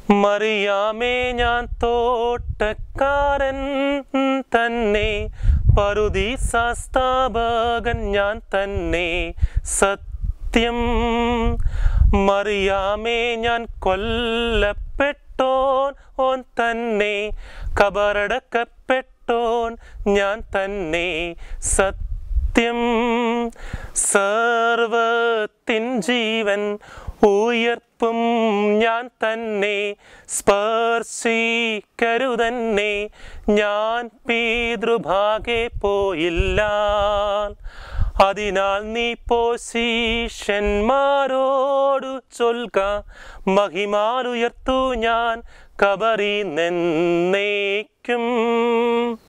മറിയാമേ ഞാൻ തോട്ടക്കാരൻ തന്നെ പറുദീസാസ്ഥാപകൻ ഞാൻ തന്നെ സത്യം മറിയാമേ ഞാൻ കൊല്ലപ്പെട്ടോൻ ഓൻ തന്നെ കബറടക്കപ്പെട്ടോൻ ഞാൻ തന്നെ സത്യം സർവത്തിൻ ജീവൻ ഉയർപ്പും ഞാൻ തന്നെ സ്പർശിക്കരുതന്നെ ഞാൻ പിതൃഭാഗെ പോയില്ല അതിനാൽ നീ പോശീഷന്മാരോടു ചൊൽക മഹിമാലുയർത്തു ഞാൻ കബറി നിന്നേക്കും